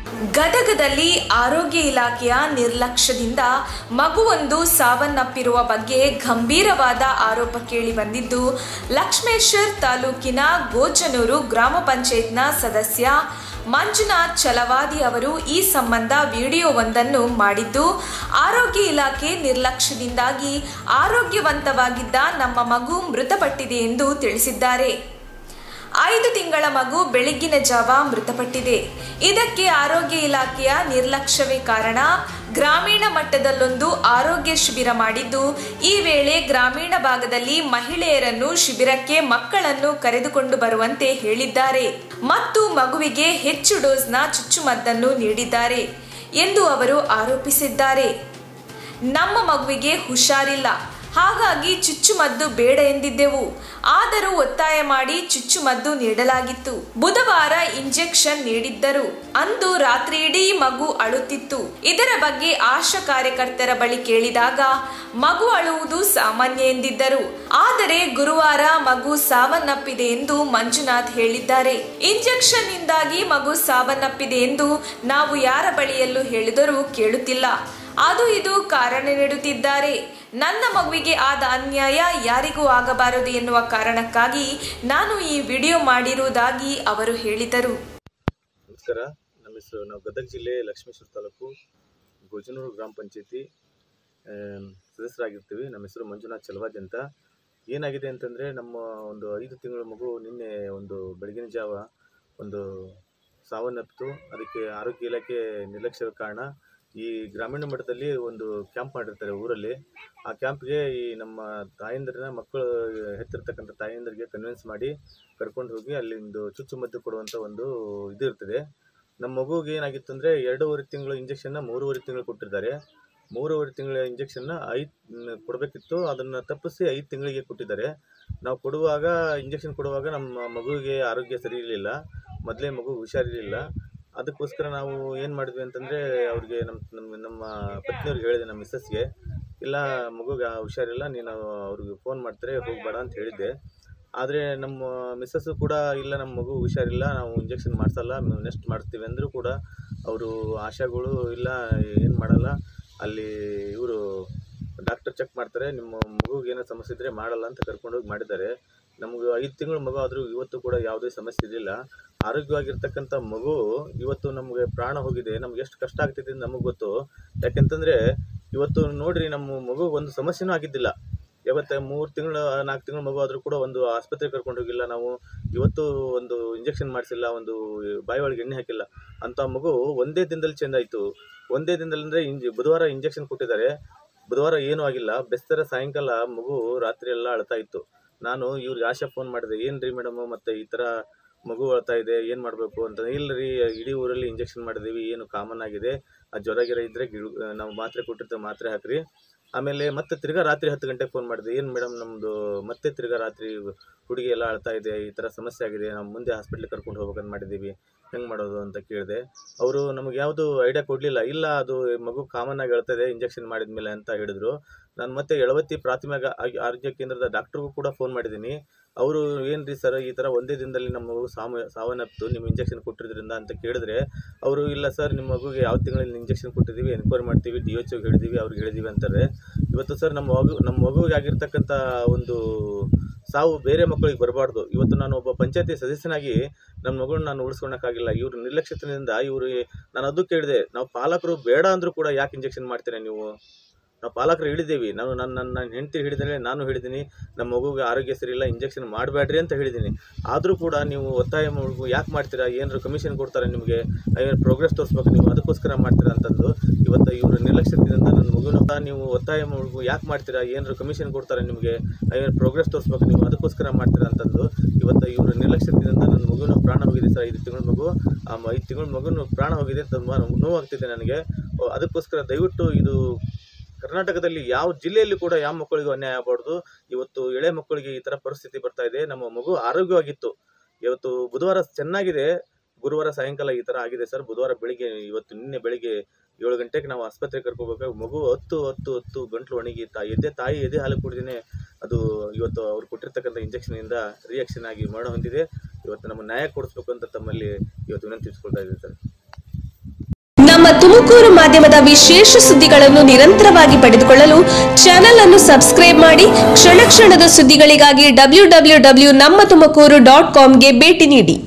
ಗದಗದಲ್ಲಿ ಆರೋಗ್ಯ ಇಲಾಖೆಯ ನಿರ್ಲಕ್ಷ್ಯದಿಂದ ಮಗುವೊಂದು ಸಾವನ್ನಪ್ಪಿರುವ ಬಗ್ಗೆ ಗಂಭೀರವಾದ ಆರೋಪ ಕೇಳಿಬಂದಿದ್ದು ಲಕ್ಷ್ಮೇಶ್ವರ್ ತಾಲೂಕಿನ ಗೋಚನೂರು ಗ್ರಾಮ ಪಂಚಾಯತ್ನ ಸದಸ್ಯ ಮಂಜುನಾಥ್ ಛಲವಾದಿ ಅವರು ಈ ಸಂಬಂಧ ವಿಡಿಯೋವೊಂದನ್ನು ಮಾಡಿದ್ದು ಆರೋಗ್ಯ ಇಲಾಖೆ ನಿರ್ಲಕ್ಷ್ಯದಿಂದಾಗಿ ಆರೋಗ್ಯವಂತವಾಗಿದ್ದ ನಮ್ಮ ಮಗು ಮೃತಪಟ್ಟಿದೆ ಎಂದು ತಿಳಿಸಿದ್ದಾರೆ ಐದು ತಿಂಗಳ ಮಗು ಬೆಳಗ್ಗಿನ ಜಾವ ಮೃತಪಟ್ಟಿದೆ ಇದಕ್ಕೆ ಆರೋಗ್ಯ ಇಲಾಖೆಯ ನಿರ್ಲಕ್ಷ್ಯವೇ ಕಾರಣ ಗ್ರಾಮೀಣ ಮಟ್ಟದಲ್ಲೊಂದು ಆರೋಗ್ಯ ಶಿಬಿರ ಮಾಡಿದ್ದು ಈ ವೇಳೆ ಗ್ರಾಮೀಣ ಭಾಗದಲ್ಲಿ ಮಹಿಳೆಯರನ್ನು ಶಿಬಿರಕ್ಕೆ ಮಕ್ಕಳನ್ನು ಕರೆದುಕೊಂಡು ಬರುವಂತೆ ಹೇಳಿದ್ದಾರೆ ಮತ್ತು ಮಗುವಿಗೆ ಹೆಚ್ಚು ಡೋಸ್ನ ಚುಚ್ಚುಮದ್ದನ್ನು ನೀಡಿದ್ದಾರೆ ಎಂದು ಅವರು ಆರೋಪಿಸಿದ್ದಾರೆ ನಮ್ಮ ಮಗುವಿಗೆ ಹುಷಾರಿಲ್ಲ ಹಾಗಾಗಿ ಚುಚ್ಚುಮದ್ದು ಬೇಡ ಎಂದಿದ್ದೆವು ಆದರೂ ಒತ್ತಾಯ ಮಾಡಿ ಚುಚ್ಚುಮದ್ದು ನೀಡಲಾಗಿತ್ತು ಬುಧವಾರ ಇಂಜೆಕ್ಷನ್ ನೀಡಿದ್ದರು ಅಂದು ರಾತ್ರಿ ಇಡೀ ಮಗು ಅಳುತ್ತಿತ್ತು ಇದರ ಬಗ್ಗೆ ಆಶಾ ಕಾರ್ಯಕರ್ತರ ಬಳಿ ಕೇಳಿದಾಗ ಮಗು ಅಳುವುದು ಸಾಮಾನ್ಯ ಎಂದಿದ್ದರು ಆದರೆ ಗುರುವಾರ ಮಗು ಸಾವನ್ನಪ್ಪಿದೆ ಎಂದು ಮಂಜುನಾಥ್ ಹೇಳಿದ್ದಾರೆ ಇಂಜೆಕ್ಷನ್ ಇಂದಾಗಿ ಮಗು ಸಾವನ್ನಪ್ಪಿದೆ ಎಂದು ನಾವು ಯಾರ ಬಳಿಯಲ್ಲೂ ಹೇಳಿದರೂ ಕೇಳುತ್ತಿಲ್ಲ ಅದು ಇದು ಕಾರಣ ನೀಡುತ್ತಿದ್ದಾರೆ ನನ್ನ ಮಗುವಿಗೆ ಆದ ಅನ್ಯಾಯ ಯಾರಿಗೂ ಆಗಬಾರದು ಎನ್ನುವ ಕಾರಣಕ್ಕಾಗಿ ನಾನು ಈ ವಿಡಿಯೋ ಮಾಡಿರುವುದಾಗಿ ಅವರು ಹೇಳಿದರು ನಮಸ್ಕಾರ ನಮ್ಮ ಹೆಸರು ನಾವು ಗದಗ ಜಿಲ್ಲೆ ಲಕ್ಷ್ಮೇಶ್ವರ ತಾಲೂಕು ಗೋಜನೂರು ಗ್ರಾಮ ಪಂಚಾಯತಿ ಸದಸ್ಯರಾಗಿರ್ತೀವಿ ನಮ್ಮ ಹೆಸರು ಮಂಜುನಾಥ್ ಚಲವಾದಿ ಅಂತ ಏನಾಗಿದೆ ಅಂತಂದರೆ ನಮ್ಮ ಒಂದು ಐದು ತಿಂಗಳ ಮಗು ನಿನ್ನೆ ಒಂದು ಬೆಳಗಿನ ಜಾವ ಒಂದು ಸಾವನ್ನಪ್ಪಿತು ಅದಕ್ಕೆ ಆರೋಗ್ಯ ಇಲಾಖೆ ನಿರ್ಲಕ್ಷ್ಯದ ಕಾರಣ ಈ ಗ್ರಾಮೀಣ ಮಟ್ಟದಲ್ಲಿ ಒಂದು ಕ್ಯಾಂಪ್ ಮಾಡಿರ್ತಾರೆ ಊರಲ್ಲಿ ಆ ಕ್ಯಾಂಪ್ಗೆ ಈ ನಮ್ಮ ತಾಯಂದಿರನ್ನ ಮಕ್ಕಳು ಹೆತ್ತಿರ್ತಕ್ಕಂಥ ತಾಯಂದಿರಿಗೆ ಕನ್ವಿನ್ಸ್ ಮಾಡಿ ಕರ್ಕೊಂಡು ಹೋಗಿ ಅಲ್ಲಿ ಒಂದು ಚುಚ್ಚುಮದ್ದು ಕೊಡುವಂಥ ಒಂದು ಇದು ಇರ್ತದೆ ನಮ್ಮ ಮಗುಗೆ ಏನಾಗಿತ್ತು ಅಂದರೆ ಎರಡೂವರೆ ತಿಂಗಳು ಇಂಜೆಕ್ಷನ್ನ ಮೂರುವರೆ ತಿಂಗಳು ಕೊಟ್ಟಿದ್ದಾರೆ ಮೂರುವರೆ ತಿಂಗಳ ಇಂಜೆಕ್ಷನ್ನ ಐದು ಕೊಡಬೇಕಿತ್ತು ಅದನ್ನು ತಪ್ಪಿಸಿ ಐದು ತಿಂಗಳಿಗೆ ಕೊಟ್ಟಿದ್ದಾರೆ ನಾವು ಕೊಡುವಾಗ ಇಂಜೆಕ್ಷನ್ ಕೊಡುವಾಗ ನಮ್ಮ ಮಗುವಿಗೆ ಆರೋಗ್ಯ ಸರಿ ಇರಲಿಲ್ಲ ಮೊದಲೇ ಮಗು ಹುಷಾರಿರಲಿಲ್ಲ ಅದಕ್ಕೋಸ್ಕರ ನಾವು ಏನು ಮಾಡಿದ್ವಿ ಅಂತಂದರೆ ಅವ್ರಿಗೆ ನಮ್ಮ ನಮ್ಮ ನಮ್ಮ ಪತ್ನಿಯವ್ರಿಗೆ ಹೇಳಿದೆ ನಮ್ಮ ಮಿಸ್ಸಸ್ಗೆ ಇಲ್ಲ ಮಗುಗೆ ಹುಷಾರಿಲ್ಲ ನೀನು ಅವ್ರಿಗೆ ಫೋನ್ ಮಾಡ್ತಾರೆ ಹೋಗಬೇಡ ಅಂತ ಹೇಳಿದ್ದೆ ಆದರೆ ನಮ್ಮ ಮಿಸ್ಸಸ್ಸು ಕೂಡ ಇಲ್ಲ ನಮ್ಮ ಮಗು ಹುಷಾರಿಲ್ಲ ನಾವು ಇಂಜೆಕ್ಷನ್ ಮಾಡಿಸಲ್ಲ ನೆಕ್ಸ್ಟ್ ಮಾಡಿಸ್ತೀವಿ ಅಂದರೂ ಕೂಡ ಅವರು ಆಶಾಗಳು ಇಲ್ಲ ಏನು ಮಾಡಲ್ಲ ಅಲ್ಲಿ ಇವರು ಡಾಕ್ಟರ್ ಚೆಕ್ ಮಾಡ್ತಾರೆ ನಿಮ್ಮ ಮಗುಗೆ ಏನೋ ಸಮಸ್ಯೆ ಇದ್ದರೆ ಮಾಡಲ್ಲ ಅಂತ ಕರ್ಕೊಂಡೋಗಿ ಮಾಡಿದ್ದಾರೆ ನಮಗೆ ಐದು ತಿಂಗಳು ಮಗು ಆದರೂ ಇವತ್ತು ಕೂಡ ಯಾವುದೇ ಸಮಸ್ಯೆ ಇರಲಿಲ್ಲ ಆರೋಗ್ಯವಾಗಿರ್ತಕ್ಕಂಥ ಮಗು ಇವತ್ತು ನಮಗೆ ಪ್ರಾಣ ಹೋಗಿದೆ ನಮ್ಗೆ ಎಷ್ಟು ಕಷ್ಟ ಆಗ್ತಿದೆ ಅಂತ ನಮಗೆ ಗೊತ್ತು ಯಾಕೆಂತಂದರೆ ಇವತ್ತು ನೋಡ್ರಿ ನಮ್ಮ ಮಗು ಒಂದು ಸಮಸ್ಯೆನೂ ಆಗಿದ್ದಿಲ್ಲ ಯಾವತ್ತೆ ಮೂರು ತಿಂಗಳು ನಾಲ್ಕು ತಿಂಗಳು ಮಗು ಆದರೂ ಕೂಡ ಒಂದು ಆಸ್ಪತ್ರೆಗೆ ಕರ್ಕೊಂಡು ಹೋಗಿಲ್ಲ ನಾವು ಇವತ್ತು ಒಂದು ಇಂಜೆಕ್ಷನ್ ಮಾಡಿಸಿಲ್ಲ ಒಂದು ಬಾಯಿ ಒಳಗೆ ಎಣ್ಣೆ ಹಾಕಿಲ್ಲ ಅಂಥ ಮಗು ಒಂದೇ ದಿನದಲ್ಲಿ ಚೇಂಜ್ ಆಯಿತು ಒಂದೇ ದಿನದಲ್ಲಿ ಅಂದರೆ ಇಂಜ್ ಬುಧವಾರ ಇಂಜೆಕ್ಷನ್ ಕೊಟ್ಟಿದ್ದಾರೆ ಬುಧವಾರ ಏನೂ ಆಗಿಲ್ಲ ಬೆಸ್ತರ ಸಾಯಂಕಾಲ ಮಗು ರಾತ್ರಿ ಎಲ್ಲ ಅಳ್ತಾ ಇತ್ತು ನಾನು ಇವ್ರಿಗೆ ಆಶಾ ಫೋನ್ ಮಾಡಿದೆ ಏನು ರೀ ಮೇಡಮು ಮತ್ತು ಈ ಥರ ಮಗು ಅಳ್ತಾ ಇದೆ ಏನು ಮಾಡಬೇಕು ಅಂತ ಇಲ್ಲ ರೀ ಇಡೀ ಊರಲ್ಲಿ ಇಂಜೆಕ್ಷನ್ ಮಾಡಿದ್ದೀವಿ ಏನು ಕಾಮನ್ ಆಗಿದೆ ಆ ಜ್ವರ ಗಿರ ಇದ್ದರೆ ಗಿಡು ನಾವು ಮಾತ್ರೆ ಕೊಟ್ಟಿರ್ತೇವೆ ಮಾತ್ರೆ ಹಾಕ್ರಿ ಆಮೇಲೆ ಮತ್ತೆ ತಿರ್ಗಾ ರಾತ್ರಿ ಹತ್ತು ಗಂಟೆಗೆ ಫೋನ್ ಮಾಡಿದೆ ಏನು ಮೇಡಮ್ ನಮ್ಮದು ಮತ್ತೆ ತಿರ್ಗಾ ರಾತ್ರಿ ಹುಡುಗಿ ಎಲ್ಲ ಅಳ್ತಾ ಇದೆ ಈ ಥರ ಸಮಸ್ಯೆ ಆಗಿದೆ ನಾವು ಮುಂದೆ ಹಾಸ್ಪಿಟ್ಲಿಗೆ ಕರ್ಕೊಂಡು ಹೋಗ್ಬೇಕಂತ ಮಾಡಿದ್ದೀವಿ ಹೆಂಗೆ ಮಾಡೋದು ಅಂತ ಕೇಳಿದೆ ಅವರು ನಮಗೆ ಯಾವುದು ಐಡಿಯಾ ಕೊಡಲಿಲ್ಲ ಇಲ್ಲ ಅದು ಮಗು ಕಾಮನ್ ಆಗಿ ಹೇಳ್ತದೆ ಇಂಜೆಕ್ಷನ್ ಮಾಡಿದ ಮೇಲೆ ಅಂತ ಹೇಳಿದ್ರು ನಾನು ಮತ್ತೆ ಎಳವತ್ತಿ ಪ್ರಾಥಮಿಕ ಆಗಿ- ಆರೋಗ್ಯ ಕೇಂದ್ರದ ಡಾಕ್ಟ್ರಿಗೂ ಕೂಡ ಫೋನ್ ಮಾಡಿದ್ದೀನಿ ಅವರು ಏನು ರೀ ಸರ್ ಈ ಥರ ಒಂದೇ ದಿನದಲ್ಲಿ ನಮ್ಮ ಮಗು ಸಾಮ ಸಾವನ್ನಪ್ಪಿತು ನಿಮ್ಮ ಇಂಜೆಕ್ಷನ್ ಕೊಟ್ಟಿದ್ರಿಂದ ಅಂತ ಕೇಳಿದ್ರೆ ಅವರು ಇಲ್ಲ ಸರ್ ನಿಮ್ಮ ಮಗುಗೆ ಯಾವ ತಿಂಗಳಲ್ಲಿ ಇಂಜೆಕ್ಷನ್ ಕೊಟ್ಟಿದ್ದೀವಿ ಎನ್ಕ್ವೈರಿ ಮಾಡ್ತೀವಿ ಡಿ ಎಚ್ ಹೇಳಿದ್ದೀವಿ ಅವ್ರಿಗೆ ಹೇಳಿದ್ದೀವಿ ಅಂತಾರೆ ಇವತ್ತು ಸರ್ ನಮ್ಮ ಮಗು ನಮ್ಮ ಮಗುವಿಗೆ ಆಗಿರ್ತಕ್ಕಂಥ ಒಂದು ಸಾವು ಬೇರೆ ಮಕ್ಕಳಿಗೆ ಬರಬಾರ್ದು ಇವತ್ತು ನಾನು ಒಬ್ಬ ಪಂಚಾಯತಿ ಸದಸ್ಯನಾಗಿ ನನ್ನ ಮಗಳನ್ನ ನಾನು ಉಳಿಸ್ಕೊಳಕ್ಕಾಗಿಲ್ಲ ಇವ್ರ ನಿರ್ಲಕ್ಷ್ಯತೆಯಿಂದ ಇವರು ನಾನು ಅದು ಕೇಳಿದೆ ನಾವು ಪಾಲಕರು ಬೇಡ ಅಂದರೂ ಕೂಡ ಯಾಕೆ ಇಂಜೆಕ್ಷನ್ ಮಾಡ್ತೀರಾ ನೀವು ನಾವು ಪಾಲಕರು ಹೇಳಿದ್ದೀವಿ ನಾನು ನನ್ನ ನನ್ನ ನನ್ನ ಹೆಂಡತಿ ಹಿಡಿದ್ರೆ ನಾನು ಹೇಳಿದ್ದೀನಿ ನಮ್ಮ ಮಗುಗೆ ಆರೋಗ್ಯ ಸರಿ ಇಲ್ಲ ಇಂಜೆಕ್ಷನ್ ಮಾಡಬೇಡ್ರಿ ಅಂತ ಹೇಳಿದ್ದೀನಿ ಆದರೂ ಕೂಡ ನೀವು ಒತ್ತಾಯ ಮಾಡ್ಬೇಕು ಯಾಕೆ ಮಾಡ್ತೀರಾ ಏನಾದ್ರು ಕಮಿಷನ್ ಕೊಡ್ತಾರೆ ನಿಮಗೆ ಏನು ಪ್ರೋಗ್ರೆಸ್ ತೋರಿಸ್ಬೇಕು ನೀವು ಅದಕ್ಕೋಸ್ಕರ ಮಾಡ್ತೀರಾ ಅಂತಂದು ಇವತ್ತು ಇವರು ನಿರ್ಲಕ್ಷ್ಯದಿಂದ ನನ್ನ ಮಗುನ ನೀವು ಒತ್ತಾಯ ಮಾಡ್ಬೇಕು ಯಾಕೆ ಮಾಡ್ತೀರಾ ಏನಾದ್ರು ಕಮಿಷನ್ ಕೊಡ್ತಾರೆ ನಿಮಗೆ ಏನು ಪ್ರೋಗ್ರೆಸ್ ತೋರಿಸ್ಬೇಕು ನೀವು ಅದಕ್ಕೋಸ್ಕರ ಮಾಡ್ತೀರಾ ಅಂತಂದು ಇವತ್ತು ಇವರು ನಿರ್ಲಕ್ಷ್ಯದಿಂದ ನನ್ನ ಮಗುನ ಪ್ರಾಣ ಹೋಗಿದೆ ಸರ್ ಐದು ತಿಂಗಳ ಮಗು ಆ ಮ- ಐದು ತಿಂಗಳ ಮಗುನು ಪ್ರಾಣ ಹೋಗಿದೆ ತುಂಬ ನೋವಾಗ್ತಿದೆ ನನಗೆ ಓ, ಅದಕ್ಕೋಸ್ಕರ ದಯವಿಟ್ಟು ಇದು ಕರ್ನಾಟಕದಲ್ಲಿ ಯಾವ ಜಿಲ್ಲೆಯಲ್ಲಿ ಕೂಡ ಯಾವ ಮಕ್ಕಳಿಗೂ ಅನ್ಯಾಯ ಆಗಬಾರ್ದು ಇವತ್ತು ಎಳೆ ಮಕ್ಕಳಿಗೆ ಈ ಥರ ಪರಿಸ್ಥಿತಿ ಬರ್ತಾ ಇದೆ ನಮ್ಮ ಮಗು ಆರೋಗ್ಯವಾಗಿತ್ತು ಇವತ್ತು ಬುಧವಾರ ಚೆನ್ನಾಗಿದೆ ಗುರುವಾರ ಸಾಯಂಕಾಲ ಈ ಥರ ಆಗಿದೆ ಸರ್ ಬುಧವಾರ ಬೆಳಿಗ್ಗೆ ಇವತ್ತು ನಿನ್ನೆ ಬೆಳಿಗ್ಗೆ ಏಳು ಗಂಟೆಗೆ ನಾವು ಆಸ್ಪತ್ರೆಗೆ ಕರ್ಕೋಬೇಕು ಮಗು ಹತ್ತು ಹತ್ತು ಹತ್ತು ಗಂಟ್ಲು ಒಣಗಿ ತಾ ಎದೆ ತಾಯಿ ಎದೆ ಹಾಲು ಕುಡಿದೇ ಅದು ಇವತ್ತು ಅವ್ರು ಕೊಟ್ಟಿರ್ತಕ್ಕಂಥ ಇಂಜೆಕ್ಷನಿಂದ ರಿಯಾಕ್ಷನ್ ಆಗಿ ಮರಣ ಹೊಂದಿದೆ ಇವತ್ತು ನಮ್ಮ ನ್ಯಾಯ ಕೊಡಿಸ್ಬೇಕು ಅಂತ ತಮ್ಮಲ್ಲಿ ಇವತ್ತು ವಿನಂತಿಸ್ಕೊಳ್ತಾ ಇದ್ದೀವಿ ಸರ್ ತುಮಕೂರು ಮಾಧ್ಯಮದ ವಿಶೇಷ ಸುದ್ದಿಗಳನ್ನು ನಿರಂತರವಾಗಿ ಪಡೆದುಕೊಳ್ಳಲು ಚಾನೆಲ್ ಅನ್ನು ಸಬ್ಸ್ಕ್ರೈಬ್ ಮಾಡಿ ಕ್ಷಣ ಕ್ಷಣದ ಸುದ್ದಿಗಳಿಗಾಗಿ ಡಬ್ಲ್ಯೂ ಡಬ್ಲ್ಯೂ ಡಬ್ಲ್ಯೂ ನಮ್ಮ ತುಮಕೂರು ಡಾಟ್ ಕಾಮ್ಗೆ ಭೇಟಿ ನೀಡಿ